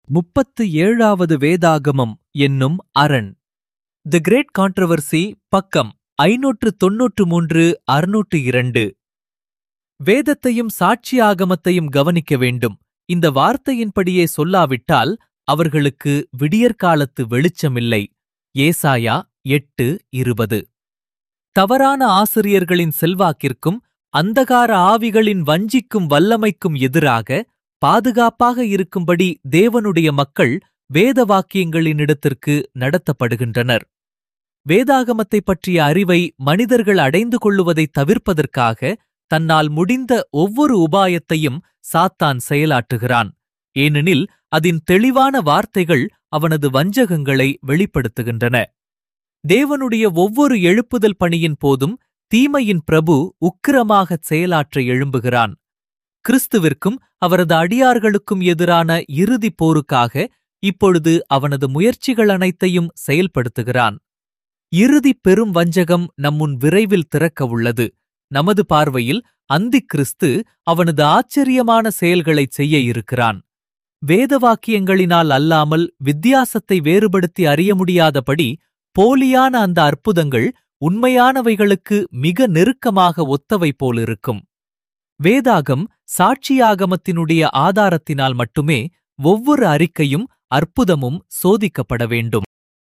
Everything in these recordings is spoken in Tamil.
முப்பத்து ஏழாவது வேதாகமம் என்னும் அரண் தி கிரேட் கான்ட்ரவர்சி பக்கம் ஐநூற்று தொன்னூற்று மூன்று அறுநூற்று இரண்டு வேதத்தையும் சாட்சி ஆகமத்தையும் கவனிக்க வேண்டும் இந்த வார்த்தையின்படியே சொல்லாவிட்டால் அவர்களுக்கு விடியற்காலத்து வெளிச்சமில்லை ஏசாயா எட்டு இருபது தவறான ஆசிரியர்களின் செல்வாக்கிற்கும் அந்தகார ஆவிகளின் வஞ்சிக்கும் வல்லமைக்கும் எதிராக பாதுகாப்பாக இருக்கும்படி தேவனுடைய மக்கள் வேத வாக்கியங்களினிடத்திற்கு நடத்தப்படுகின்றனர் வேதாகமத்தைப் பற்றிய அறிவை மனிதர்கள் அடைந்து கொள்ளுவதைத் தவிர்ப்பதற்காக தன்னால் முடிந்த ஒவ்வொரு உபாயத்தையும் சாத்தான் செயலாற்றுகிறான் ஏனெனில் அதன் தெளிவான வார்த்தைகள் அவனது வஞ்சகங்களை வெளிப்படுத்துகின்றன தேவனுடைய ஒவ்வொரு எழுப்புதல் பணியின் போதும் தீமையின் பிரபு உக்கிரமாகச் செயலாற்ற எழும்புகிறான் கிறிஸ்துவிற்கும் அவரது அடியார்களுக்கும் எதிரான இறுதிப் போருக்காக இப்பொழுது அவனது முயற்சிகள் அனைத்தையும் செயல்படுத்துகிறான் இறுதிப் பெரும் வஞ்சகம் நம்முன் விரைவில் திறக்க உள்ளது நமது பார்வையில் அந்திக் கிறிஸ்து அவனது ஆச்சரியமான செயல்களைச் செய்ய இருக்கிறான் வேத வாக்கியங்களினால் அல்லாமல் வித்தியாசத்தை வேறுபடுத்தி அறிய முடியாதபடி போலியான அந்த அற்புதங்கள் உண்மையானவைகளுக்கு மிக நெருக்கமாக ஒத்தவை போலிருக்கும் வேதாகம் சாட்சியாகமத்தினுடைய ஆதாரத்தினால் மட்டுமே ஒவ்வொரு அறிக்கையும் அற்புதமும் சோதிக்கப்பட வேண்டும்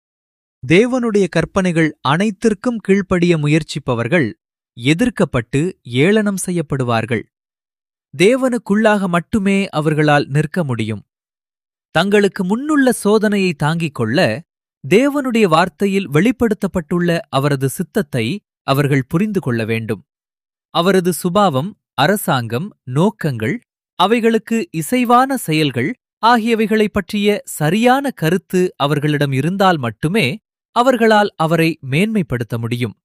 தேவனுடைய கற்பனைகள் அனைத்திற்கும் கீழ்ப்படிய முயற்சிப்பவர்கள் எதிர்க்கப்பட்டு ஏளனம் செய்யப்படுவார்கள் தேவனுக்குள்ளாக மட்டுமே அவர்களால் நிற்க முடியும் தங்களுக்கு முன்னுள்ள சோதனையை தாங்கிக் கொள்ள தேவனுடைய வார்த்தையில் வெளிப்படுத்தப்பட்டுள்ள அவரது சித்தத்தை அவர்கள் புரிந்து கொள்ள வேண்டும் அவரது சுபாவம் அரசாங்கம் நோக்கங்கள் அவைகளுக்கு இசைவான செயல்கள் ஆகியவைகளைப் பற்றிய சரியான கருத்து அவர்களிடம் இருந்தால் மட்டுமே அவர்களால் அவரை மேன்மைப்படுத்த முடியும்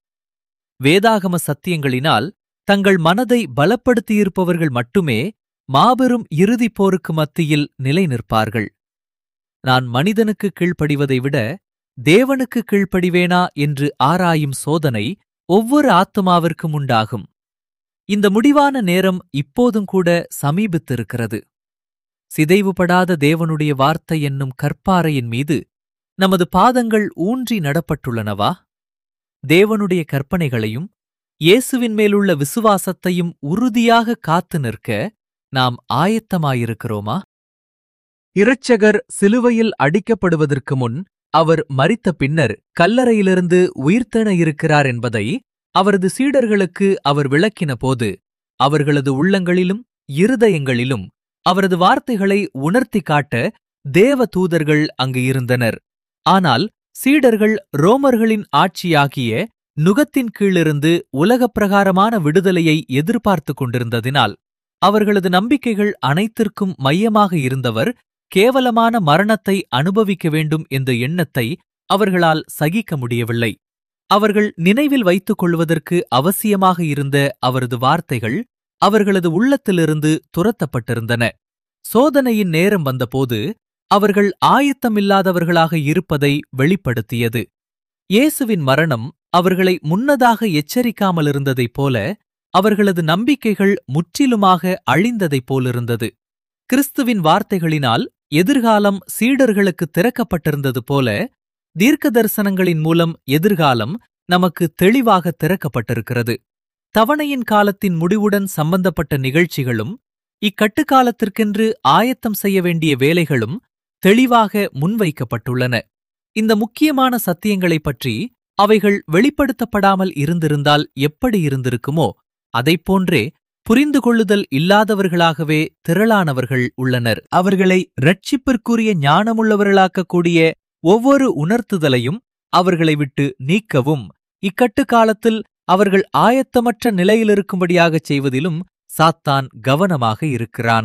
வேதாகம சத்தியங்களினால் தங்கள் மனதை பலப்படுத்தியிருப்பவர்கள் மட்டுமே மாபெரும் இறுதிப் போருக்கு மத்தியில் நிலை நிற்பார்கள் நான் மனிதனுக்கு கீழ்ப்படிவதை விட தேவனுக்கு கீழ்ப்படிவேனா என்று ஆராயும் சோதனை ஒவ்வொரு ஆத்துமாவிற்கும் உண்டாகும் இந்த முடிவான நேரம் இப்போதும் கூட சமீபித்திருக்கிறது சிதைவுபடாத தேவனுடைய வார்த்தை என்னும் கற்பாறையின் மீது நமது பாதங்கள் ஊன்றி நடப்பட்டுள்ளனவா தேவனுடைய கற்பனைகளையும் இயேசுவின் மேலுள்ள விசுவாசத்தையும் உறுதியாக காத்து நிற்க நாம் ஆயத்தமாயிருக்கிறோமா இரட்சகர் சிலுவையில் அடிக்கப்படுவதற்கு முன் அவர் மரித்த பின்னர் கல்லறையிலிருந்து உயிர்த்தென இருக்கிறார் என்பதை அவரது சீடர்களுக்கு அவர் விளக்கின போது அவர்களது உள்ளங்களிலும் இருதயங்களிலும் அவரது வார்த்தைகளை உணர்த்தி காட்ட தேவ தூதர்கள் அங்கு இருந்தனர் ஆனால் சீடர்கள் ரோமர்களின் ஆட்சியாகிய நுகத்தின் கீழிருந்து உலகப் பிரகாரமான விடுதலையை எதிர்பார்த்துக் கொண்டிருந்ததினால் அவர்களது நம்பிக்கைகள் அனைத்திற்கும் மையமாக இருந்தவர் கேவலமான மரணத்தை அனுபவிக்க வேண்டும் என்ற எண்ணத்தை அவர்களால் சகிக்க முடியவில்லை அவர்கள் நினைவில் வைத்துக் கொள்வதற்கு அவசியமாக இருந்த அவரது வார்த்தைகள் அவர்களது உள்ளத்திலிருந்து துரத்தப்பட்டிருந்தன சோதனையின் நேரம் வந்தபோது அவர்கள் ஆயத்தமில்லாதவர்களாக இருப்பதை வெளிப்படுத்தியது இயேசுவின் மரணம் அவர்களை முன்னதாக எச்சரிக்காமலிருந்ததைப் போல அவர்களது நம்பிக்கைகள் முற்றிலுமாக அழிந்ததைப் போலிருந்தது கிறிஸ்துவின் வார்த்தைகளினால் எதிர்காலம் சீடர்களுக்கு திறக்கப்பட்டிருந்தது போல தீர்க்க தரிசனங்களின் மூலம் எதிர்காலம் நமக்கு தெளிவாக திறக்கப்பட்டிருக்கிறது தவணையின் காலத்தின் முடிவுடன் சம்பந்தப்பட்ட நிகழ்ச்சிகளும் இக்கட்டுக்காலத்திற்கென்று ஆயத்தம் செய்ய வேண்டிய வேலைகளும் தெளிவாக முன்வைக்கப்பட்டுள்ளன இந்த முக்கியமான சத்தியங்களைப் பற்றி அவைகள் வெளிப்படுத்தப்படாமல் இருந்திருந்தால் எப்படி இருந்திருக்குமோ அதைப்போன்றே புரிந்து கொள்ளுதல் இல்லாதவர்களாகவே திரளானவர்கள் உள்ளனர் அவர்களை ரட்சிப்பிற்குரிய ஞானமுள்ளவர்களாக்கக்கூடிய ஒவ்வொரு உணர்த்துதலையும் அவர்களை விட்டு நீக்கவும் இக்கட்டுக்காலத்தில் அவர்கள் ஆயத்தமற்ற நிலையிலிருக்கும்படியாகச் செய்வதிலும் சாத்தான் கவனமாக இருக்கிறான்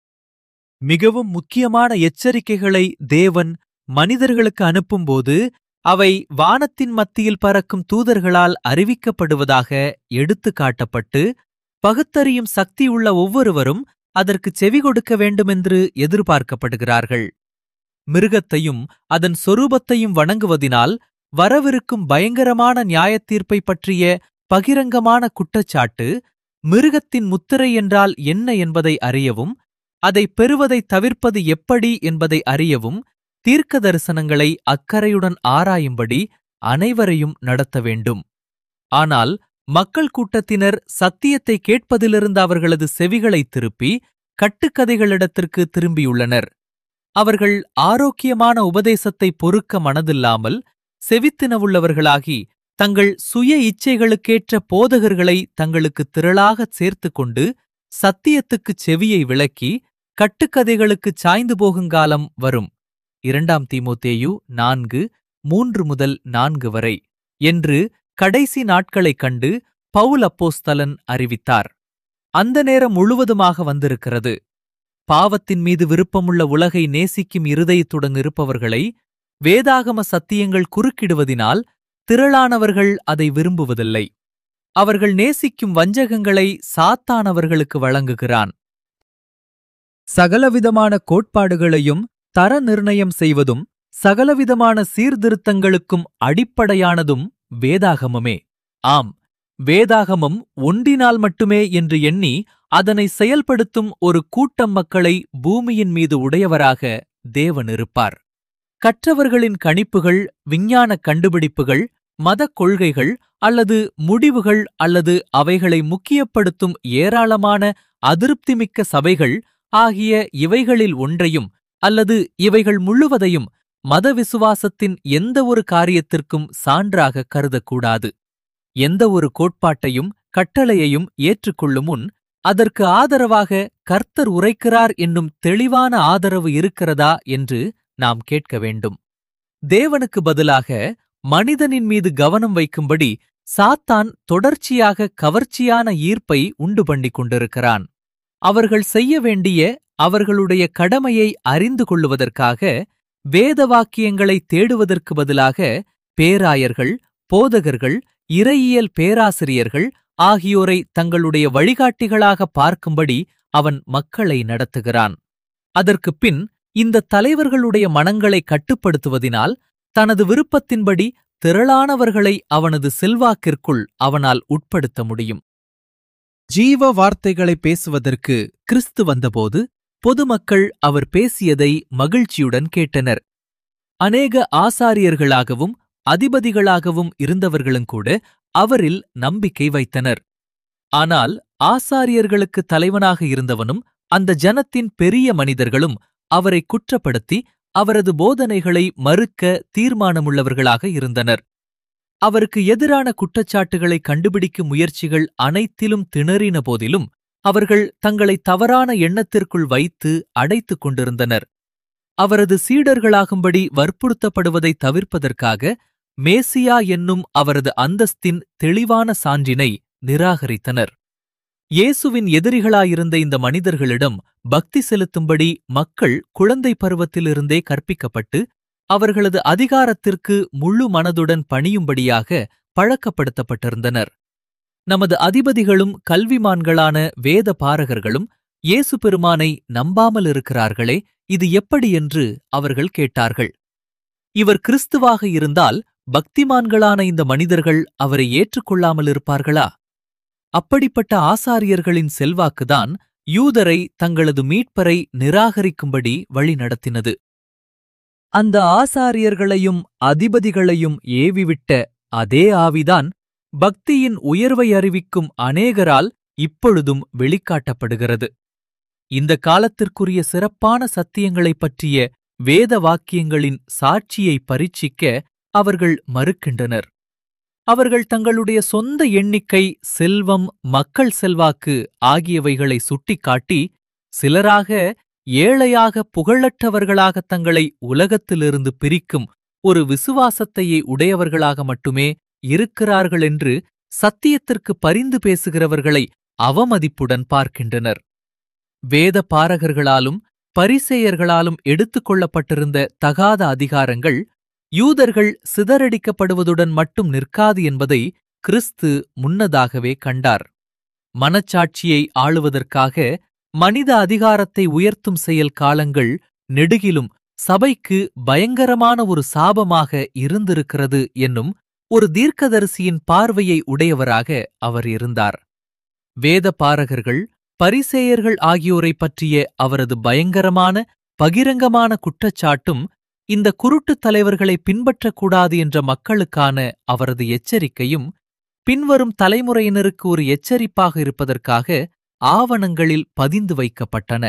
மிகவும் முக்கியமான எச்சரிக்கைகளை தேவன் மனிதர்களுக்கு அனுப்பும்போது அவை வானத்தின் மத்தியில் பறக்கும் தூதர்களால் அறிவிக்கப்படுவதாக எடுத்து காட்டப்பட்டு பகுத்தறியும் சக்தியுள்ள ஒவ்வொருவரும் அதற்கு செவி கொடுக்க வேண்டுமென்று எதிர்பார்க்கப்படுகிறார்கள் மிருகத்தையும் அதன் சொரூபத்தையும் வணங்குவதினால் வரவிருக்கும் பயங்கரமான நியாயத்தீர்ப்பை பற்றிய பகிரங்கமான குற்றச்சாட்டு மிருகத்தின் முத்திரை என்றால் என்ன என்பதை அறியவும் அதை பெறுவதை தவிர்ப்பது எப்படி என்பதை அறியவும் தீர்க்க தரிசனங்களை அக்கறையுடன் ஆராயும்படி அனைவரையும் நடத்த வேண்டும் ஆனால் மக்கள் கூட்டத்தினர் சத்தியத்தை கேட்பதிலிருந்து அவர்களது செவிகளை திருப்பி கட்டுக்கதைகளிடத்திற்கு திரும்பியுள்ளனர் அவர்கள் ஆரோக்கியமான உபதேசத்தை பொறுக்க மனதில்லாமல் செவித்தினவுள்ளவர்களாகி தங்கள் சுய இச்சைகளுக்கேற்ற போதகர்களை தங்களுக்கு திரளாகச் சேர்த்துக் கொண்டு சத்தியத்துக்குச் செவியை விளக்கி கட்டுக்கதைகளுக்குச் சாய்ந்து போகுங்காலம் வரும் இரண்டாம் தீமோத்தேயு நான்கு மூன்று முதல் நான்கு வரை என்று கடைசி நாட்களைக் கண்டு பவுல் அப்போஸ்தலன் அறிவித்தார் அந்த நேரம் முழுவதுமாக வந்திருக்கிறது பாவத்தின் மீது விருப்பமுள்ள உலகை நேசிக்கும் இருதயத்துடன் இருப்பவர்களை வேதாகம சத்தியங்கள் குறுக்கிடுவதினால் திரளானவர்கள் அதை விரும்புவதில்லை அவர்கள் நேசிக்கும் வஞ்சகங்களை சாத்தானவர்களுக்கு வழங்குகிறான் சகலவிதமான கோட்பாடுகளையும் தர நிர்ணயம் செய்வதும் சகலவிதமான சீர்திருத்தங்களுக்கும் அடிப்படையானதும் வேதாகமமே ஆம் வேதாகமம் ஒன்றினால் மட்டுமே என்று எண்ணி அதனை செயல்படுத்தும் ஒரு கூட்டம் மக்களை பூமியின் மீது உடையவராக தேவன் இருப்பார் கற்றவர்களின் கணிப்புகள் விஞ்ஞான கண்டுபிடிப்புகள் மதக் கொள்கைகள் அல்லது முடிவுகள் அல்லது அவைகளை முக்கியப்படுத்தும் ஏராளமான அதிருப்திமிக்க சபைகள் ஆகிய இவைகளில் ஒன்றையும் அல்லது இவைகள் முழுவதையும் மத விசுவாசத்தின் எந்த ஒரு காரியத்திற்கும் சான்றாக கருதக்கூடாது எந்த ஒரு கோட்பாட்டையும் கட்டளையையும் ஏற்றுக்கொள்ளும் முன் அதற்கு ஆதரவாக கர்த்தர் உரைக்கிறார் என்னும் தெளிவான ஆதரவு இருக்கிறதா என்று நாம் கேட்க வேண்டும் தேவனுக்கு பதிலாக மனிதனின் மீது கவனம் வைக்கும்படி சாத்தான் தொடர்ச்சியாக கவர்ச்சியான ஈர்ப்பை உண்டு பண்ணிக் கொண்டிருக்கிறான் அவர்கள் செய்ய வேண்டிய அவர்களுடைய கடமையை அறிந்து கொள்ளுவதற்காக வேத வாக்கியங்களை தேடுவதற்கு பதிலாக பேராயர்கள் போதகர்கள் இறையியல் பேராசிரியர்கள் ஆகியோரை தங்களுடைய வழிகாட்டிகளாக பார்க்கும்படி அவன் மக்களை நடத்துகிறான் அதற்குப் பின் இந்த தலைவர்களுடைய மனங்களை கட்டுப்படுத்துவதினால் தனது விருப்பத்தின்படி திரளானவர்களை அவனது செல்வாக்கிற்குள் அவனால் உட்படுத்த முடியும் ஜீவ வார்த்தைகளை பேசுவதற்கு கிறிஸ்து வந்தபோது பொதுமக்கள் அவர் பேசியதை மகிழ்ச்சியுடன் கேட்டனர் அநேக ஆசாரியர்களாகவும் அதிபதிகளாகவும் இருந்தவர்களுங்கூட அவரில் நம்பிக்கை வைத்தனர் ஆனால் ஆசாரியர்களுக்கு தலைவனாக இருந்தவனும் அந்த ஜனத்தின் பெரிய மனிதர்களும் அவரை குற்றப்படுத்தி அவரது போதனைகளை மறுக்க தீர்மானமுள்ளவர்களாக இருந்தனர் அவருக்கு எதிரான குற்றச்சாட்டுகளை கண்டுபிடிக்கும் முயற்சிகள் அனைத்திலும் திணறின போதிலும் அவர்கள் தங்களை தவறான எண்ணத்திற்குள் வைத்து அடைத்துக் கொண்டிருந்தனர் அவரது சீடர்களாகும்படி வற்புறுத்தப்படுவதை தவிர்ப்பதற்காக மேசியா என்னும் அவரது அந்தஸ்தின் தெளிவான சான்றினை நிராகரித்தனர் இயேசுவின் எதிரிகளாயிருந்த இந்த மனிதர்களிடம் பக்தி செலுத்தும்படி மக்கள் குழந்தை பருவத்திலிருந்தே கற்பிக்கப்பட்டு அவர்களது அதிகாரத்திற்கு முழு மனதுடன் பணியும்படியாக பழக்கப்படுத்தப்பட்டிருந்தனர் நமது அதிபதிகளும் கல்விமான்களான வேத பாரகர்களும் இயேசு பெருமானை நம்பாமல் இருக்கிறார்களே இது எப்படி என்று அவர்கள் கேட்டார்கள் இவர் கிறிஸ்துவாக இருந்தால் பக்திமான்களான இந்த மனிதர்கள் அவரை ஏற்றுக்கொள்ளாமல் இருப்பார்களா அப்படிப்பட்ட ஆசாரியர்களின் செல்வாக்குதான் யூதரை தங்களது மீட்பரை நிராகரிக்கும்படி வழிநடத்தினது அந்த ஆசாரியர்களையும் அதிபதிகளையும் ஏவிவிட்ட அதே ஆவிதான் பக்தியின் உயர்வை அறிவிக்கும் அநேகரால் இப்பொழுதும் வெளிக்காட்டப்படுகிறது இந்த காலத்திற்குரிய சிறப்பான சத்தியங்களைப் பற்றிய வேத வாக்கியங்களின் சாட்சியை பரீட்சிக்க அவர்கள் மறுக்கின்றனர் அவர்கள் தங்களுடைய சொந்த எண்ணிக்கை செல்வம் மக்கள் செல்வாக்கு ஆகியவைகளை சுட்டிக்காட்டி சிலராக ஏழையாக புகழற்றவர்களாக தங்களை உலகத்திலிருந்து பிரிக்கும் ஒரு விசுவாசத்தையே உடையவர்களாக மட்டுமே இருக்கிறார்கள் என்று சத்தியத்திற்கு பரிந்து பேசுகிறவர்களை அவமதிப்புடன் பார்க்கின்றனர் வேத பாரகர்களாலும் பரிசேயர்களாலும் எடுத்துக் கொள்ளப்பட்டிருந்த தகாத அதிகாரங்கள் யூதர்கள் சிதறடிக்கப்படுவதுடன் மட்டும் நிற்காது என்பதை கிறிஸ்து முன்னதாகவே கண்டார் மனச்சாட்சியை ஆளுவதற்காக மனித அதிகாரத்தை உயர்த்தும் செயல் காலங்கள் நெடுகிலும் சபைக்கு பயங்கரமான ஒரு சாபமாக இருந்திருக்கிறது என்னும் ஒரு தீர்க்கதரிசியின் பார்வையை உடையவராக அவர் இருந்தார் வேத பாரகர்கள் பரிசேயர்கள் ஆகியோரைப் பற்றிய அவரது பயங்கரமான பகிரங்கமான குற்றச்சாட்டும் இந்த குருட்டுத் தலைவர்களை பின்பற்றக்கூடாது என்ற மக்களுக்கான அவரது எச்சரிக்கையும் பின்வரும் தலைமுறையினருக்கு ஒரு எச்சரிப்பாக இருப்பதற்காக ஆவணங்களில் பதிந்து வைக்கப்பட்டன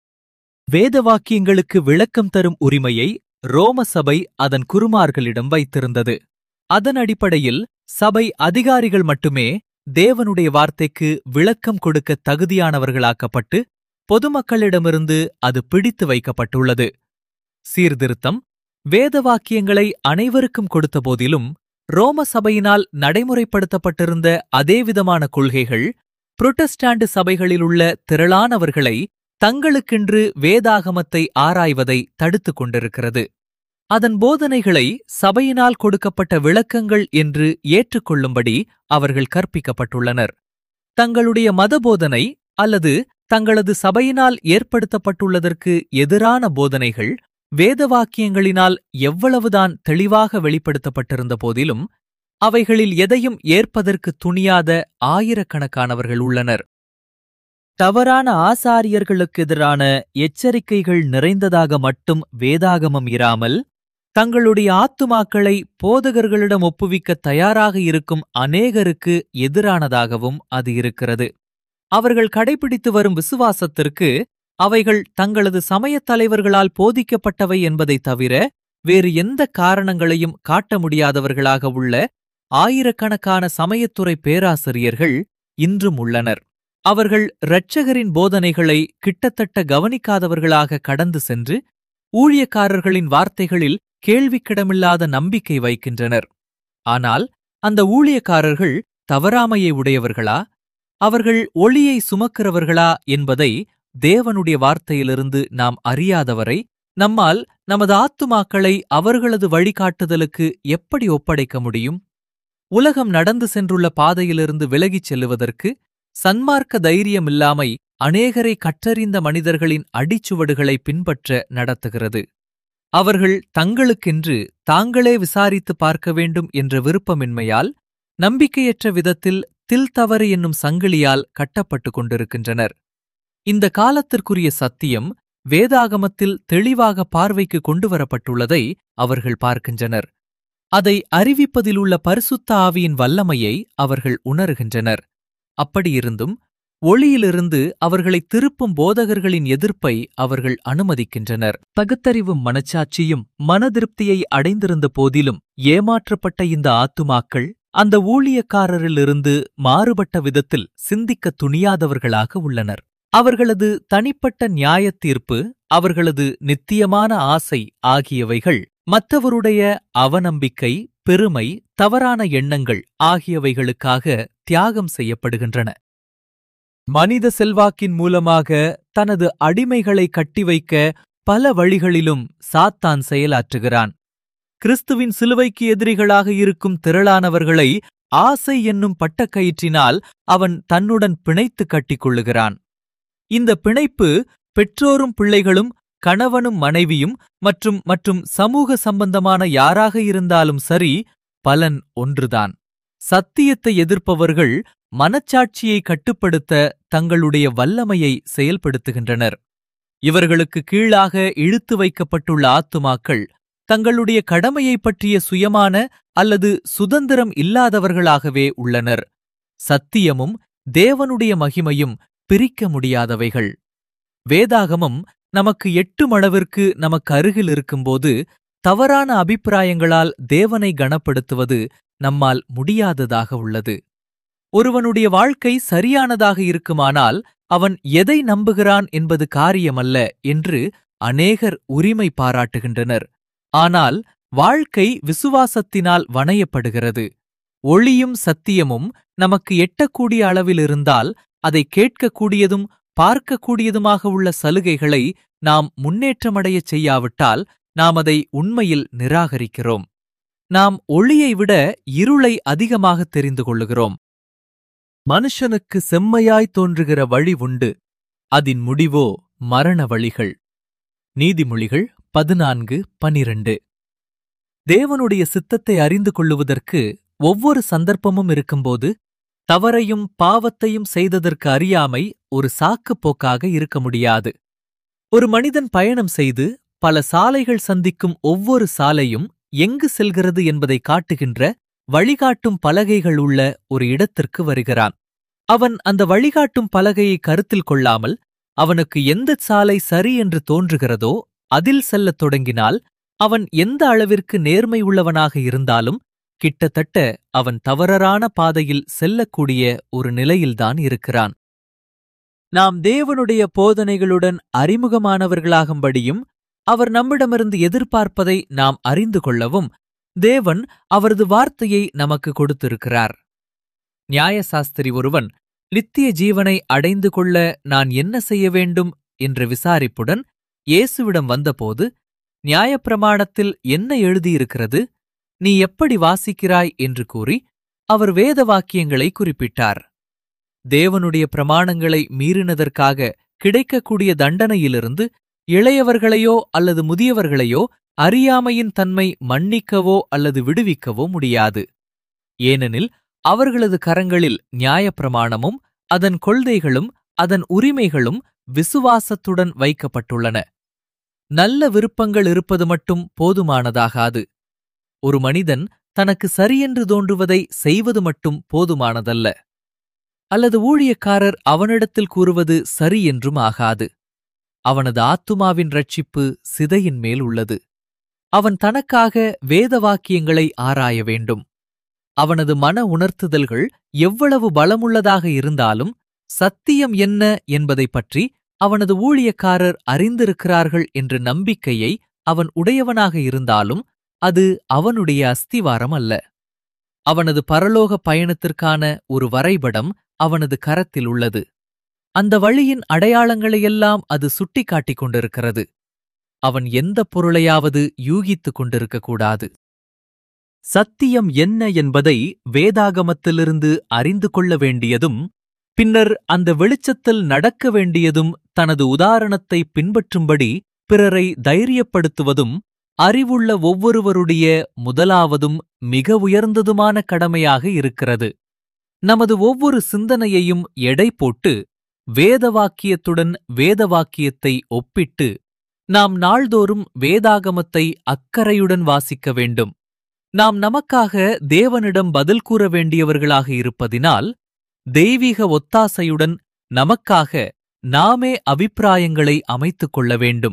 வேத வாக்கியங்களுக்கு விளக்கம் தரும் உரிமையை ரோம சபை அதன் குருமார்களிடம் வைத்திருந்தது அதன் அடிப்படையில் சபை அதிகாரிகள் மட்டுமே தேவனுடைய வார்த்தைக்கு விளக்கம் கொடுக்க தகுதியானவர்களாக்கப்பட்டு பொதுமக்களிடமிருந்து அது பிடித்து வைக்கப்பட்டுள்ளது சீர்திருத்தம் வேத வாக்கியங்களை அனைவருக்கும் கொடுத்தபோதிலும் ரோம சபையினால் நடைமுறைப்படுத்தப்பட்டிருந்த அதேவிதமான கொள்கைகள் புரொட்டஸ்டாண்டு சபைகளிலுள்ள திரளானவர்களை தங்களுக்கென்று வேதாகமத்தை ஆராய்வதை தடுத்துக் கொண்டிருக்கிறது அதன் போதனைகளை சபையினால் கொடுக்கப்பட்ட விளக்கங்கள் என்று ஏற்றுக்கொள்ளும்படி அவர்கள் கற்பிக்கப்பட்டுள்ளனர் தங்களுடைய மத போதனை அல்லது தங்களது சபையினால் ஏற்படுத்தப்பட்டுள்ளதற்கு எதிரான போதனைகள் வேத வாக்கியங்களினால் எவ்வளவுதான் தெளிவாக வெளிப்படுத்தப்பட்டிருந்த போதிலும் அவைகளில் எதையும் ஏற்பதற்கு துணியாத ஆயிரக்கணக்கானவர்கள் உள்ளனர் தவறான ஆசாரியர்களுக்கு எதிரான எச்சரிக்கைகள் நிறைந்ததாக மட்டும் வேதாகமம் இராமல் தங்களுடைய ஆத்துமாக்களை போதகர்களிடம் ஒப்புவிக்க தயாராக இருக்கும் அநேகருக்கு எதிரானதாகவும் அது இருக்கிறது அவர்கள் கடைபிடித்து வரும் விசுவாசத்திற்கு அவைகள் தங்களது சமயத் தலைவர்களால் போதிக்கப்பட்டவை என்பதைத் தவிர வேறு எந்த காரணங்களையும் காட்ட முடியாதவர்களாக உள்ள ஆயிரக்கணக்கான சமயத்துறை பேராசிரியர்கள் இன்றும் உள்ளனர் அவர்கள் இரட்சகரின் போதனைகளை கிட்டத்தட்ட கவனிக்காதவர்களாக கடந்து சென்று ஊழியக்காரர்களின் வார்த்தைகளில் கேள்விக்கிடமில்லாத நம்பிக்கை வைக்கின்றனர் ஆனால் அந்த ஊழியக்காரர்கள் தவறாமையை உடையவர்களா அவர்கள் ஒளியை சுமக்கிறவர்களா என்பதை தேவனுடைய வார்த்தையிலிருந்து நாம் அறியாதவரை நம்மால் நமது ஆத்துமாக்களை அவர்களது வழிகாட்டுதலுக்கு எப்படி ஒப்படைக்க முடியும் உலகம் நடந்து சென்றுள்ள பாதையிலிருந்து விலகிச் செல்லுவதற்கு சன்மார்க்க தைரியமில்லாமை அநேகரை கற்றறிந்த மனிதர்களின் அடிச்சுவடுகளை பின்பற்ற நடத்துகிறது அவர்கள் தங்களுக்கென்று தாங்களே விசாரித்து பார்க்க வேண்டும் என்ற விருப்பமின்மையால் நம்பிக்கையற்ற விதத்தில் தில் தவறு என்னும் சங்கிலியால் கட்டப்பட்டுக் கொண்டிருக்கின்றனர் இந்த காலத்திற்குரிய சத்தியம் வேதாகமத்தில் தெளிவாக பார்வைக்கு கொண்டுவரப்பட்டுள்ளதை அவர்கள் பார்க்கின்றனர் அதை அறிவிப்பதிலுள்ள பரிசுத்த ஆவியின் வல்லமையை அவர்கள் உணர்கின்றனர் அப்படியிருந்தும் ஒளியிலிருந்து அவர்களை திருப்பும் போதகர்களின் எதிர்ப்பை அவர்கள் அனுமதிக்கின்றனர் பகுத்தறிவும் மனச்சாட்சியும் மனதிருப்தியை அடைந்திருந்த போதிலும் ஏமாற்றப்பட்ட இந்த ஆத்துமாக்கள் அந்த ஊழியக்காரரிலிருந்து மாறுபட்ட விதத்தில் சிந்திக்க துணியாதவர்களாக உள்ளனர் அவர்களது தனிப்பட்ட நியாயத் தீர்ப்பு அவர்களது நித்தியமான ஆசை ஆகியவைகள் மற்றவருடைய அவநம்பிக்கை பெருமை தவறான எண்ணங்கள் ஆகியவைகளுக்காக தியாகம் செய்யப்படுகின்றன மனித செல்வாக்கின் மூலமாக தனது அடிமைகளை கட்டி வைக்க பல வழிகளிலும் சாத்தான் செயலாற்றுகிறான் கிறிஸ்துவின் சிலுவைக்கு எதிரிகளாக இருக்கும் திரளானவர்களை ஆசை என்னும் பட்டக்கயிற்றினால் அவன் தன்னுடன் பிணைத்து கட்டிக் கொள்ளுகிறான் இந்த பிணைப்பு பெற்றோரும் பிள்ளைகளும் கணவனும் மனைவியும் மற்றும் மற்றும் சமூக சம்பந்தமான யாராக இருந்தாலும் சரி பலன் ஒன்றுதான் சத்தியத்தை எதிர்ப்பவர்கள் மனச்சாட்சியை கட்டுப்படுத்த தங்களுடைய வல்லமையை செயல்படுத்துகின்றனர் இவர்களுக்கு கீழாக இழுத்து வைக்கப்பட்டுள்ள ஆத்துமாக்கள் தங்களுடைய கடமையைப் பற்றிய சுயமான அல்லது சுதந்திரம் இல்லாதவர்களாகவே உள்ளனர் சத்தியமும் தேவனுடைய மகிமையும் பிரிக்க முடியாதவைகள் வேதாகமம் நமக்கு எட்டும் அளவிற்கு நமக்கு அருகில் இருக்கும்போது தவறான அபிப்பிராயங்களால் தேவனை கனப்படுத்துவது நம்மால் முடியாததாக உள்ளது ஒருவனுடைய வாழ்க்கை சரியானதாக இருக்குமானால் அவன் எதை நம்புகிறான் என்பது காரியமல்ல என்று அநேகர் உரிமை பாராட்டுகின்றனர் ஆனால் வாழ்க்கை விசுவாசத்தினால் வணையப்படுகிறது ஒளியும் சத்தியமும் நமக்கு எட்டக்கூடிய அளவில் இருந்தால் அதை கேட்கக்கூடியதும் பார்க்கக்கூடியதுமாக உள்ள சலுகைகளை நாம் முன்னேற்றமடையச் செய்யாவிட்டால் நாம் அதை உண்மையில் நிராகரிக்கிறோம் நாம் ஒளியை விட இருளை அதிகமாக தெரிந்து கொள்ளுகிறோம் மனுஷனுக்கு செம்மையாய் தோன்றுகிற வழி உண்டு அதின் முடிவோ மரண வழிகள் நீதிமொழிகள் பதினான்கு பனிரண்டு தேவனுடைய சித்தத்தை அறிந்து கொள்ளுவதற்கு ஒவ்வொரு சந்தர்ப்பமும் இருக்கும்போது தவறையும் பாவத்தையும் செய்ததற்கு அறியாமை ஒரு சாக்குப் போக்காக இருக்க முடியாது ஒரு மனிதன் பயணம் செய்து பல சாலைகள் சந்திக்கும் ஒவ்வொரு சாலையும் எங்கு செல்கிறது என்பதை காட்டுகின்ற வழிகாட்டும் பலகைகள் உள்ள ஒரு இடத்திற்கு வருகிறான் அவன் அந்த வழிகாட்டும் பலகையை கருத்தில் கொள்ளாமல் அவனுக்கு எந்த சாலை சரி என்று தோன்றுகிறதோ அதில் செல்லத் தொடங்கினால் அவன் எந்த அளவிற்கு நேர்மை உள்ளவனாக இருந்தாலும் கிட்டத்தட்ட அவன் தவறரான பாதையில் செல்லக்கூடிய ஒரு நிலையில்தான் இருக்கிறான் நாம் தேவனுடைய போதனைகளுடன் அறிமுகமானவர்களாகும்படியும் அவர் நம்மிடமிருந்து எதிர்பார்ப்பதை நாம் அறிந்து கொள்ளவும் தேவன் அவரது வார்த்தையை நமக்கு கொடுத்திருக்கிறார் நியாயசாஸ்திரி ஒருவன் நித்திய ஜீவனை அடைந்து கொள்ள நான் என்ன செய்ய வேண்டும் என்ற விசாரிப்புடன் இயேசுவிடம் வந்தபோது நியாயப்பிரமாணத்தில் என்ன எழுதியிருக்கிறது நீ எப்படி வாசிக்கிறாய் என்று கூறி அவர் வேத வாக்கியங்களை குறிப்பிட்டார் தேவனுடைய பிரமாணங்களை மீறினதற்காக கிடைக்கக்கூடிய தண்டனையிலிருந்து இளையவர்களையோ அல்லது முதியவர்களையோ அறியாமையின் தன்மை மன்னிக்கவோ அல்லது விடுவிக்கவோ முடியாது ஏனெனில் அவர்களது கரங்களில் நியாயப்பிரமாணமும் அதன் கொள்கைகளும் அதன் உரிமைகளும் விசுவாசத்துடன் வைக்கப்பட்டுள்ளன நல்ல விருப்பங்கள் இருப்பது மட்டும் போதுமானதாகாது ஒரு மனிதன் தனக்கு சரியென்று தோன்றுவதை செய்வது மட்டும் போதுமானதல்ல அல்லது ஊழியக்காரர் அவனிடத்தில் கூறுவது சரி என்றும் ஆகாது அவனது ஆத்துமாவின் ரட்சிப்பு சிதையின் மேல் உள்ளது அவன் தனக்காக வேத வாக்கியங்களை ஆராய வேண்டும் அவனது மன உணர்த்துதல்கள் எவ்வளவு பலமுள்ளதாக இருந்தாலும் சத்தியம் என்ன என்பதைப் பற்றி அவனது ஊழியக்காரர் அறிந்திருக்கிறார்கள் என்ற நம்பிக்கையை அவன் உடையவனாக இருந்தாலும் அது அவனுடைய அஸ்திவாரம் அல்ல அவனது பரலோக பயணத்திற்கான ஒரு வரைபடம் அவனது கரத்தில் உள்ளது அந்த வழியின் அடையாளங்களையெல்லாம் அது சுட்டிக்காட்டிக் கொண்டிருக்கிறது அவன் எந்த பொருளையாவது யூகித்துக் கொண்டிருக்கக்கூடாது சத்தியம் என்ன என்பதை வேதாகமத்திலிருந்து அறிந்து கொள்ள வேண்டியதும் பின்னர் அந்த வெளிச்சத்தில் நடக்க வேண்டியதும் தனது உதாரணத்தை பின்பற்றும்படி பிறரை தைரியப்படுத்துவதும் அறிவுள்ள ஒவ்வொருவருடைய முதலாவதும் மிக உயர்ந்ததுமான கடமையாக இருக்கிறது நமது ஒவ்வொரு சிந்தனையையும் எடை போட்டு வேதவாக்கியத்துடன் வேதவாக்கியத்தை ஒப்பிட்டு நாம் நாள்தோறும் வேதாகமத்தை அக்கறையுடன் வாசிக்க வேண்டும் நாம் நமக்காக தேவனிடம் பதில் கூற வேண்டியவர்களாக இருப்பதினால் தெய்வீக ஒத்தாசையுடன் நமக்காக நாமே அபிப்பிராயங்களை அமைத்துக் கொள்ள வேண்டும்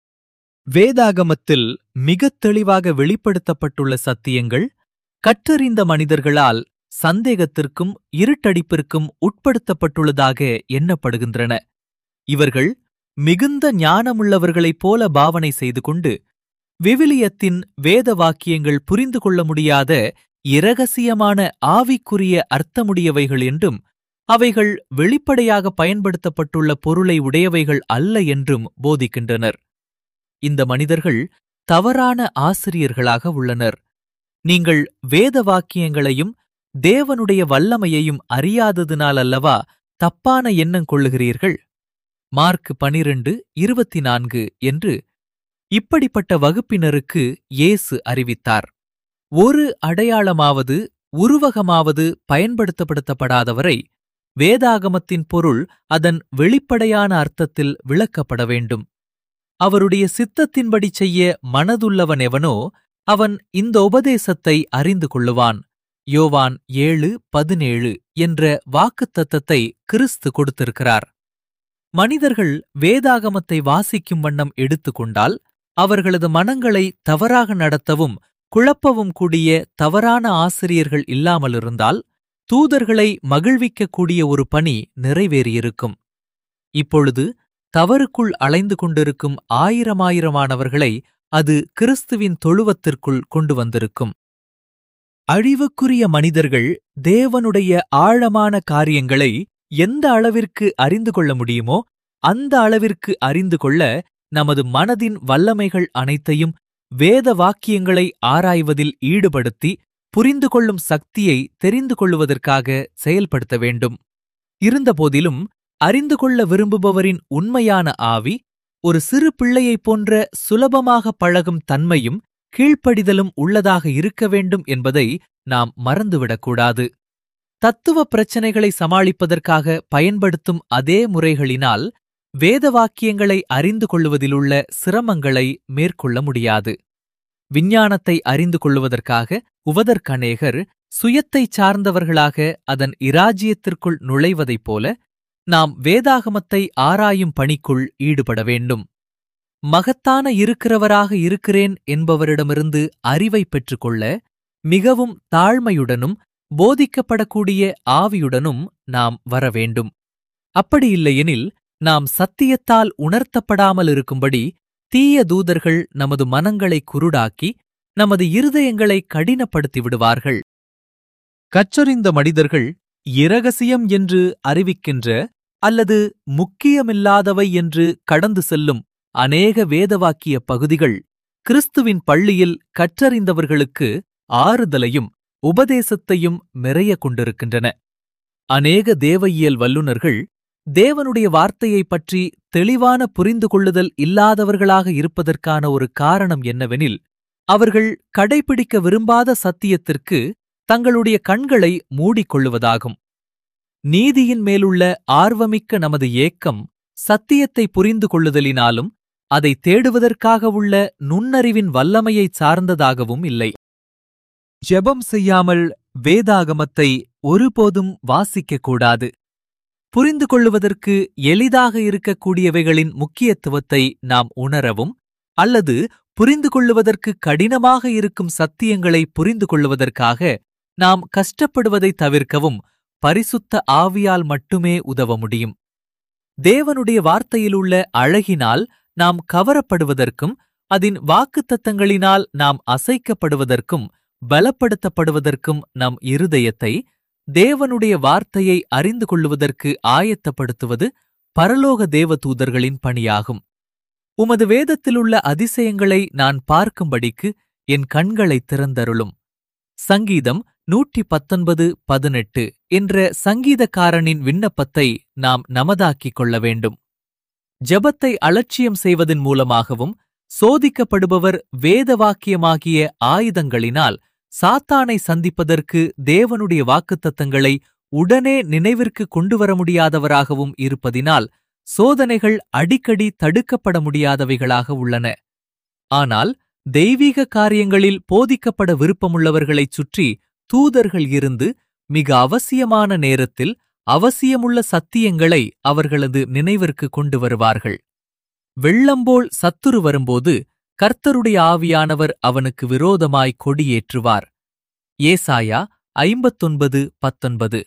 வேதாகமத்தில் மிகத் தெளிவாக வெளிப்படுத்தப்பட்டுள்ள சத்தியங்கள் கற்றறிந்த மனிதர்களால் சந்தேகத்திற்கும் இருட்டடிப்பிற்கும் உட்படுத்தப்பட்டுள்ளதாக எண்ணப்படுகின்றன இவர்கள் மிகுந்த ஞானமுள்ளவர்களைப் போல பாவனை செய்து கொண்டு விவிலியத்தின் வேத வாக்கியங்கள் புரிந்து கொள்ள முடியாத இரகசியமான ஆவிக்குரிய அர்த்தமுடையவைகள் என்றும் அவைகள் வெளிப்படையாக பயன்படுத்தப்பட்டுள்ள பொருளை உடையவைகள் அல்ல என்றும் போதிக்கின்றனர் இந்த மனிதர்கள் தவறான ஆசிரியர்களாக உள்ளனர் நீங்கள் வேத வாக்கியங்களையும் தேவனுடைய வல்லமையையும் அறியாததினால் அல்லவா தப்பான எண்ணம் கொள்ளுகிறீர்கள் மார்க் பனிரெண்டு இருபத்தி நான்கு என்று இப்படிப்பட்ட வகுப்பினருக்கு இயேசு அறிவித்தார் ஒரு அடையாளமாவது உருவகமாவது பயன்படுத்தப்படுத்தப்படாதவரை வேதாகமத்தின் பொருள் அதன் வெளிப்படையான அர்த்தத்தில் விளக்கப்பட வேண்டும் அவருடைய சித்தத்தின்படி செய்ய மனதுள்ளவன் எவனோ அவன் இந்த உபதேசத்தை அறிந்து கொள்ளுவான் யோவான் ஏழு பதினேழு என்ற வாக்குத்தத்தத்தை கிறிஸ்து கொடுத்திருக்கிறார் மனிதர்கள் வேதாகமத்தை வாசிக்கும் வண்ணம் எடுத்துக்கொண்டால் அவர்களது மனங்களை தவறாக நடத்தவும் குழப்பவும் கூடிய தவறான ஆசிரியர்கள் இல்லாமலிருந்தால் தூதர்களை மகிழ்விக்கக்கூடிய ஒரு பணி நிறைவேறியிருக்கும் இப்பொழுது தவறுக்குள் அலைந்து கொண்டிருக்கும் ஆயிரமாயிரமானவர்களை அது கிறிஸ்துவின் தொழுவத்திற்குள் கொண்டு வந்திருக்கும் அழிவுக்குரிய மனிதர்கள் தேவனுடைய ஆழமான காரியங்களை எந்த அளவிற்கு அறிந்து கொள்ள முடியுமோ அந்த அளவிற்கு அறிந்து கொள்ள நமது மனதின் வல்லமைகள் அனைத்தையும் வேத வாக்கியங்களை ஆராய்வதில் ஈடுபடுத்தி புரிந்து கொள்ளும் சக்தியை தெரிந்து கொள்ளுவதற்காக செயல்படுத்த வேண்டும் இருந்தபோதிலும் அறிந்து கொள்ள விரும்புபவரின் உண்மையான ஆவி ஒரு சிறு பிள்ளையைப் போன்ற சுலபமாக பழகும் தன்மையும் கீழ்ப்படிதலும் உள்ளதாக இருக்க வேண்டும் என்பதை நாம் மறந்துவிடக்கூடாது தத்துவ பிரச்சனைகளை சமாளிப்பதற்காக பயன்படுத்தும் அதே முறைகளினால் வேத வாக்கியங்களை அறிந்து கொள்வதிலுள்ள சிரமங்களை மேற்கொள்ள முடியாது விஞ்ஞானத்தை அறிந்து கொள்வதற்காக உவதற்கநேகர் சுயத்தை சார்ந்தவர்களாக அதன் இராஜ்யத்திற்குள் நுழைவதைப் போல நாம் வேதாகமத்தை ஆராயும் பணிக்குள் ஈடுபட வேண்டும் மகத்தான இருக்கிறவராக இருக்கிறேன் என்பவரிடமிருந்து அறிவை பெற்றுக்கொள்ள மிகவும் தாழ்மையுடனும் போதிக்கப்படக்கூடிய ஆவியுடனும் நாம் வர வேண்டும் அப்படியில்லையெனில் நாம் சத்தியத்தால் உணர்த்தப்படாமல் இருக்கும்படி தீய தூதர்கள் நமது மனங்களை குருடாக்கி நமது இருதயங்களை கடினப்படுத்தி விடுவார்கள் கற்றறிந்த மனிதர்கள் இரகசியம் என்று அறிவிக்கின்ற அல்லது முக்கியமில்லாதவை என்று கடந்து செல்லும் அநேக வேதவாக்கிய பகுதிகள் கிறிஸ்துவின் பள்ளியில் கற்றறிந்தவர்களுக்கு ஆறுதலையும் உபதேசத்தையும் நிறைய கொண்டிருக்கின்றன அநேக தேவயியல் வல்லுநர்கள் தேவனுடைய வார்த்தையைப் பற்றி தெளிவான புரிந்து கொள்ளுதல் இல்லாதவர்களாக இருப்பதற்கான ஒரு காரணம் என்னவெனில் அவர்கள் கடைபிடிக்க விரும்பாத சத்தியத்திற்கு தங்களுடைய கண்களை மூடிக்கொள்ளுவதாகும் நீதியின் மேலுள்ள ஆர்வமிக்க நமது ஏக்கம் சத்தியத்தை புரிந்து கொள்ளுதலினாலும் அதை தேடுவதற்காக உள்ள நுண்ணறிவின் வல்லமையைச் சார்ந்ததாகவும் இல்லை ஜெபம் செய்யாமல் வேதாகமத்தை ஒருபோதும் வாசிக்கக்கூடாது புரிந்து கொள்ளுவதற்கு எளிதாக இருக்கக்கூடியவைகளின் முக்கியத்துவத்தை நாம் உணரவும் அல்லது புரிந்து கொள்ளுவதற்கு கடினமாக இருக்கும் சத்தியங்களை புரிந்து கொள்வதற்காக நாம் கஷ்டப்படுவதை தவிர்க்கவும் பரிசுத்த ஆவியால் மட்டுமே உதவ முடியும் தேவனுடைய வார்த்தையிலுள்ள அழகினால் நாம் கவரப்படுவதற்கும் அதன் வாக்குத்தத்தங்களினால் நாம் அசைக்கப்படுவதற்கும் பலப்படுத்தப்படுவதற்கும் நம் இருதயத்தை தேவனுடைய வார்த்தையை அறிந்து கொள்ளுவதற்கு ஆயத்தப்படுத்துவது பரலோக தேவதூதர்களின் பணியாகும் உமது வேதத்திலுள்ள அதிசயங்களை நான் பார்க்கும்படிக்கு என் கண்களைத் திறந்தருளும் சங்கீதம் நூற்றி பத்தொன்பது பதினெட்டு என்ற சங்கீதக்காரனின் விண்ணப்பத்தை நாம் நமதாக்கிக் கொள்ள வேண்டும் ஜெபத்தை அலட்சியம் செய்வதன் மூலமாகவும் சோதிக்கப்படுபவர் வேத வாக்கியமாகிய ஆயுதங்களினால் சாத்தானை சந்திப்பதற்கு தேவனுடைய வாக்குத்தத்தங்களை உடனே நினைவிற்கு கொண்டுவர முடியாதவராகவும் இருப்பதினால் சோதனைகள் அடிக்கடி தடுக்கப்பட முடியாதவைகளாக உள்ளன ஆனால் தெய்வீக காரியங்களில் போதிக்கப்பட விருப்பமுள்ளவர்களைச் சுற்றி தூதர்கள் இருந்து மிக அவசியமான நேரத்தில் அவசியமுள்ள சத்தியங்களை அவர்களது நினைவிற்கு கொண்டு வருவார்கள் வெள்ளம்போல் சத்துரு வரும்போது கர்த்தருடைய ஆவியானவர் அவனுக்கு விரோதமாய் கொடியேற்றுவார் ஏசாயா ஐம்பத்தொன்பது பத்தொன்பது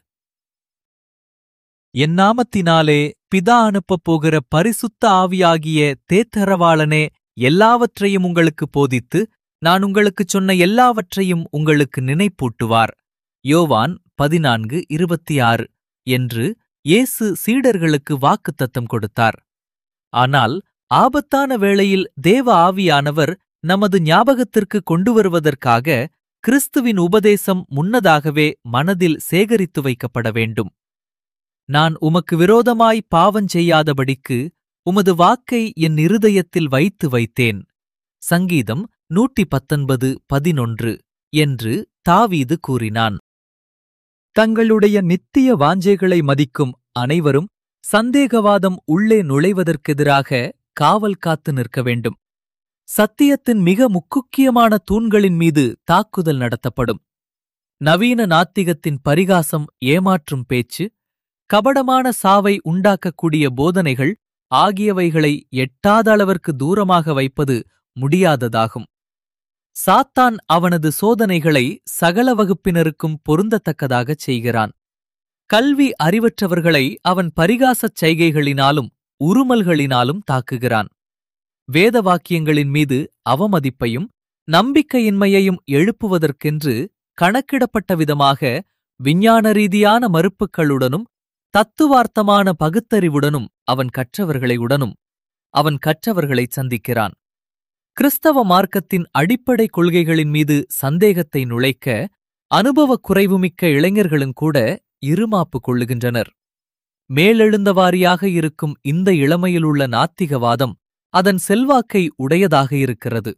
என் நாமத்தினாலே பிதா அனுப்பப் போகிற பரிசுத்த ஆவியாகிய தேத்தரவாளனே எல்லாவற்றையும் உங்களுக்கு போதித்து நான் உங்களுக்குச் சொன்ன எல்லாவற்றையும் உங்களுக்கு நினைப்பூட்டுவார் யோவான் பதினான்கு இருபத்தி ஆறு என்று இயேசு சீடர்களுக்கு வாக்குத்தத்தம் கொடுத்தார் ஆனால் ஆபத்தான வேளையில் தேவ ஆவியானவர் நமது ஞாபகத்திற்கு கொண்டு வருவதற்காக கிறிஸ்துவின் உபதேசம் முன்னதாகவே மனதில் சேகரித்து வைக்கப்பட வேண்டும் நான் உமக்கு விரோதமாய் பாவஞ் செய்யாதபடிக்கு உமது வாக்கை என் இருதயத்தில் வைத்து வைத்தேன் சங்கீதம் நூற்றி பத்தொன்பது பதினொன்று என்று தாவீது கூறினான் தங்களுடைய நித்திய வாஞ்சைகளை மதிக்கும் அனைவரும் சந்தேகவாதம் உள்ளே நுழைவதற்கெதிராக காவல் காத்து நிற்க வேண்டும் சத்தியத்தின் மிக முக்குக்கியமான தூண்களின் மீது தாக்குதல் நடத்தப்படும் நவீன நாத்திகத்தின் பரிகாசம் ஏமாற்றும் பேச்சு கபடமான சாவை உண்டாக்கக்கூடிய போதனைகள் ஆகியவைகளை எட்டாத அளவிற்கு தூரமாக வைப்பது முடியாததாகும் சாத்தான் அவனது சோதனைகளை சகல வகுப்பினருக்கும் பொருந்தத்தக்கதாகச் செய்கிறான் கல்வி அறிவற்றவர்களை அவன் பரிகாசச் செய்கைகளினாலும் உருமல்களினாலும் தாக்குகிறான் வேத வாக்கியங்களின் மீது அவமதிப்பையும் நம்பிக்கையின்மையையும் எழுப்புவதற்கென்று கணக்கிடப்பட்ட விதமாக விஞ்ஞான ரீதியான மறுப்புகளுடனும் தத்துவார்த்தமான பகுத்தறிவுடனும் அவன் கற்றவர்களை உடனும் அவன் கற்றவர்களை சந்திக்கிறான் கிறிஸ்தவ மார்க்கத்தின் அடிப்படை கொள்கைகளின் மீது சந்தேகத்தை நுழைக்க அனுபவக் குறைவுமிக்க இளைஞர்களும் கூட இருமாப்பு கொள்ளுகின்றனர் மேலெழுந்தவாரியாக இருக்கும் இந்த இளமையிலுள்ள நாத்திகவாதம் அதன் செல்வாக்கை உடையதாக இருக்கிறது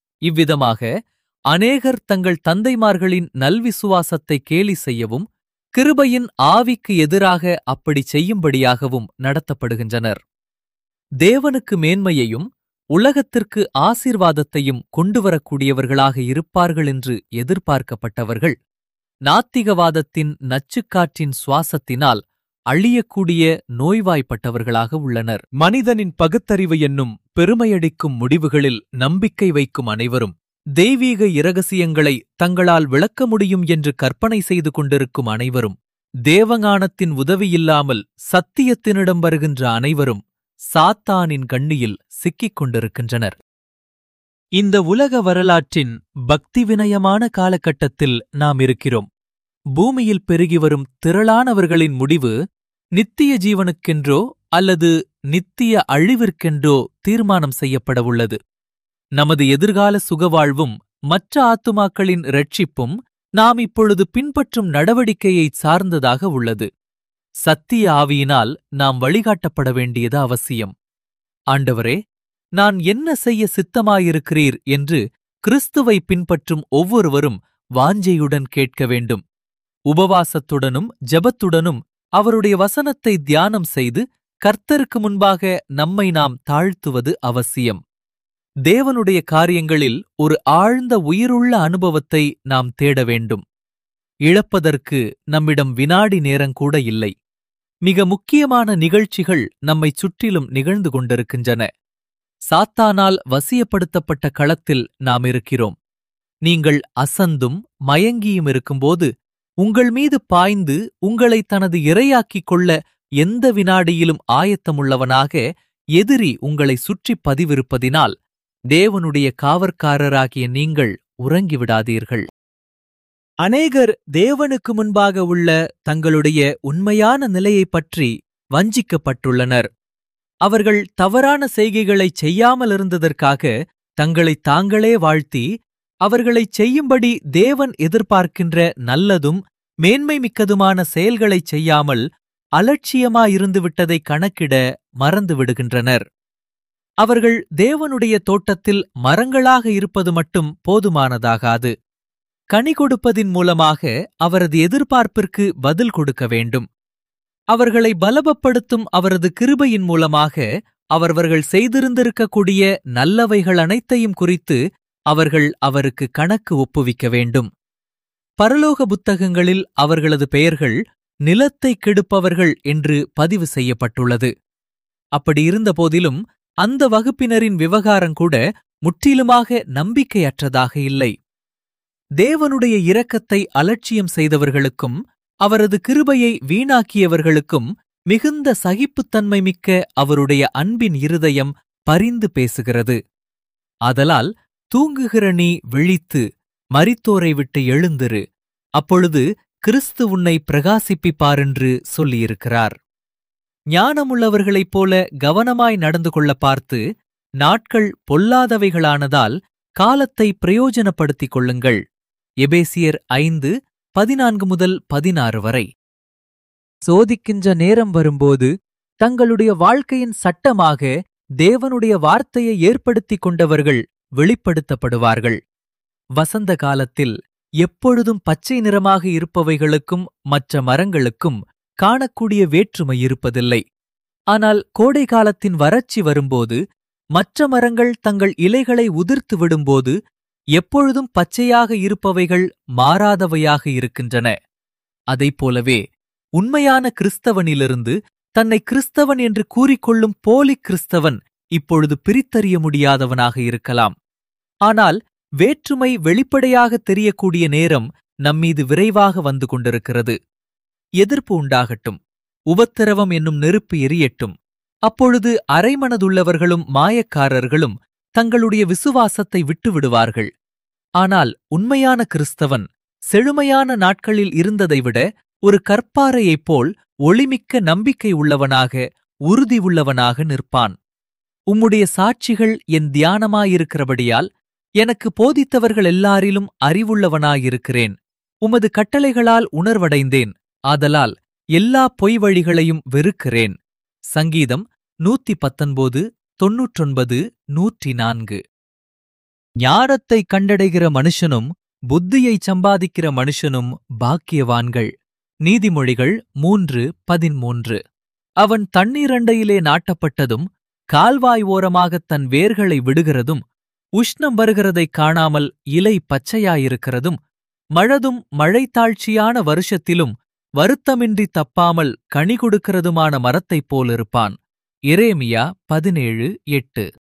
இவ்விதமாக அநேகர் தங்கள் தந்தைமார்களின் நல்விசுவாசத்தை கேலி செய்யவும் கிருபையின் ஆவிக்கு எதிராக அப்படி செய்யும்படியாகவும் நடத்தப்படுகின்றனர் தேவனுக்கு மேன்மையையும் உலகத்திற்கு ஆசீர்வாதத்தையும் கொண்டுவரக்கூடியவர்களாக இருப்பார்கள் என்று எதிர்பார்க்கப்பட்டவர்கள் நாத்திகவாதத்தின் நச்சுக்காற்றின் சுவாசத்தினால் அழியக்கூடிய நோய்வாய்ப்பட்டவர்களாக உள்ளனர் மனிதனின் பகுத்தறிவு என்னும் பெருமையடிக்கும் முடிவுகளில் நம்பிக்கை வைக்கும் அனைவரும் தெய்வீக இரகசியங்களை தங்களால் விளக்க முடியும் என்று கற்பனை செய்து கொண்டிருக்கும் அனைவரும் தேவஞானத்தின் உதவியில்லாமல் சத்தியத்தினிடம் வருகின்ற அனைவரும் சாத்தானின் கண்ணியில் சிக்கிக் கொண்டிருக்கின்றனர் இந்த உலக வரலாற்றின் பக்தி வினயமான காலகட்டத்தில் நாம் இருக்கிறோம் பூமியில் பெருகி வரும் திரளானவர்களின் முடிவு நித்திய ஜீவனுக்கென்றோ அல்லது நித்திய அழிவிற்கென்றோ தீர்மானம் செய்யப்படவுள்ளது நமது எதிர்கால சுகவாழ்வும் மற்ற ஆத்துமாக்களின் இரட்சிப்பும் நாம் இப்பொழுது பின்பற்றும் நடவடிக்கையை சார்ந்ததாக உள்ளது சத்திய ஆவியினால் நாம் வழிகாட்டப்பட வேண்டியது அவசியம் ஆண்டவரே நான் என்ன செய்ய சித்தமாயிருக்கிறீர் என்று கிறிஸ்துவை பின்பற்றும் ஒவ்வொருவரும் வாஞ்சையுடன் கேட்க வேண்டும் உபவாசத்துடனும் ஜெபத்துடனும் அவருடைய வசனத்தை தியானம் செய்து கர்த்தருக்கு முன்பாக நம்மை நாம் தாழ்த்துவது அவசியம் தேவனுடைய காரியங்களில் ஒரு ஆழ்ந்த உயிருள்ள அனுபவத்தை நாம் தேட வேண்டும் இழப்பதற்கு நம்மிடம் வினாடி நேரங்கூட இல்லை மிக முக்கியமான நிகழ்ச்சிகள் நம்மைச் சுற்றிலும் நிகழ்ந்து கொண்டிருக்கின்றன சாத்தானால் வசியப்படுத்தப்பட்ட களத்தில் நாம் இருக்கிறோம் நீங்கள் அசந்தும் மயங்கியும் இருக்கும்போது உங்கள் மீது பாய்ந்து உங்களை தனது இரையாக்கிக் கொள்ள எந்த வினாடியிலும் ஆயத்தமுள்ளவனாக எதிரி உங்களை சுற்றிப் பதிவிருப்பதினால் தேவனுடைய காவற்காரராகிய நீங்கள் உறங்கிவிடாதீர்கள் அநேகர் தேவனுக்கு முன்பாக உள்ள தங்களுடைய உண்மையான நிலையைப் பற்றி வஞ்சிக்கப்பட்டுள்ளனர் அவர்கள் தவறான செய்கைகளைச் செய்யாமலிருந்ததற்காக தங்களைத் தாங்களே வாழ்த்தி அவர்களைச் செய்யும்படி தேவன் எதிர்பார்க்கின்ற நல்லதும் மேன்மை மிக்கதுமான செயல்களைச் செய்யாமல் அலட்சியமாயிருந்துவிட்டதை கணக்கிட மறந்து விடுகின்றனர் அவர்கள் தேவனுடைய தோட்டத்தில் மரங்களாக இருப்பது மட்டும் போதுமானதாகாது கனி கொடுப்பதின் மூலமாக அவரது எதிர்பார்ப்பிற்கு பதில் கொடுக்க வேண்டும் அவர்களை பலபப்படுத்தும் அவரது கிருபையின் மூலமாக அவர்கள் செய்திருந்திருக்கக்கூடிய நல்லவைகள் அனைத்தையும் குறித்து அவர்கள் அவருக்கு கணக்கு ஒப்புவிக்க வேண்டும் பரலோக புத்தகங்களில் அவர்களது பெயர்கள் நிலத்தை கெடுப்பவர்கள் என்று பதிவு செய்யப்பட்டுள்ளது அப்படி இருந்தபோதிலும் அந்த வகுப்பினரின் விவகாரங்கூட முற்றிலுமாக நம்பிக்கையற்றதாக இல்லை தேவனுடைய இரக்கத்தை அலட்சியம் செய்தவர்களுக்கும் அவரது கிருபையை வீணாக்கியவர்களுக்கும் மிகுந்த சகிப்புத்தன்மை மிக்க அவருடைய அன்பின் இருதயம் பரிந்து பேசுகிறது ஆதலால் தூங்குகிற நீ விழித்து மரித்தோரை விட்டு எழுந்திரு அப்பொழுது கிறிஸ்து உன்னை பிரகாசிப்பிப்பாரென்று சொல்லியிருக்கிறார் ஞானமுள்ளவர்களைப் போல கவனமாய் நடந்து கொள்ள பார்த்து நாட்கள் பொல்லாதவைகளானதால் காலத்தை பிரயோஜனப்படுத்திக் கொள்ளுங்கள் எபேசியர் ஐந்து பதினான்கு முதல் பதினாறு வரை சோதிக்கின்ற நேரம் வரும்போது தங்களுடைய வாழ்க்கையின் சட்டமாக தேவனுடைய வார்த்தையை ஏற்படுத்திக் கொண்டவர்கள் வெளிப்படுத்தப்படுவார்கள் வசந்த காலத்தில் எப்பொழுதும் பச்சை நிறமாக இருப்பவைகளுக்கும் மற்ற மரங்களுக்கும் காணக்கூடிய வேற்றுமை இருப்பதில்லை ஆனால் கோடை காலத்தின் வறட்சி வரும்போது மற்ற மரங்கள் தங்கள் இலைகளை உதிர்த்து விடும்போது எப்பொழுதும் பச்சையாக இருப்பவைகள் மாறாதவையாக இருக்கின்றன அதைப்போலவே உண்மையான கிறிஸ்தவனிலிருந்து தன்னை கிறிஸ்தவன் என்று கூறிக்கொள்ளும் போலி கிறிஸ்தவன் இப்பொழுது பிரித்தறிய முடியாதவனாக இருக்கலாம் ஆனால் வேற்றுமை வெளிப்படையாக தெரியக்கூடிய நேரம் நம்மீது விரைவாக வந்து கொண்டிருக்கிறது எதிர்ப்பு உண்டாகட்டும் உபத்திரவம் என்னும் நெருப்பு எரியட்டும் அப்பொழுது அரைமனதுள்ளவர்களும் மாயக்காரர்களும் தங்களுடைய விசுவாசத்தை விட்டுவிடுவார்கள் ஆனால் உண்மையான கிறிஸ்தவன் செழுமையான நாட்களில் இருந்ததை விட ஒரு கற்பாறையைப் போல் ஒளிமிக்க நம்பிக்கை உள்ளவனாக உறுதி உள்ளவனாக நிற்பான் உம்முடைய சாட்சிகள் என் தியானமாயிருக்கிறபடியால் எனக்கு போதித்தவர்கள் எல்லாரிலும் அறிவுள்ளவனாயிருக்கிறேன் உமது கட்டளைகளால் உணர்வடைந்தேன் ஆதலால் எல்லா பொய் வழிகளையும் வெறுக்கிறேன் சங்கீதம் நூத்தி பத்தொன்பது தொன்னூற்றொன்பது நூற்றி நான்கு ஞானத்தைக் கண்டடைகிற மனுஷனும் புத்தியைச் சம்பாதிக்கிற மனுஷனும் பாக்கியவான்கள் நீதிமொழிகள் மூன்று பதிமூன்று அவன் தண்ணீரண்டையிலே நாட்டப்பட்டதும் கால்வாய் ஓரமாகத் தன் வேர்களை விடுகிறதும் உஷ்ணம் வருகிறதைக் காணாமல் இலை பச்சையாயிருக்கிறதும் மழதும் மழைத்தாழ்ச்சியான வருஷத்திலும் வருத்தமின்றி தப்பாமல் கனி கொடுக்கிறதுமான மரத்தைப் போலிருப்பான் எரேமியா பதினேழு எட்டு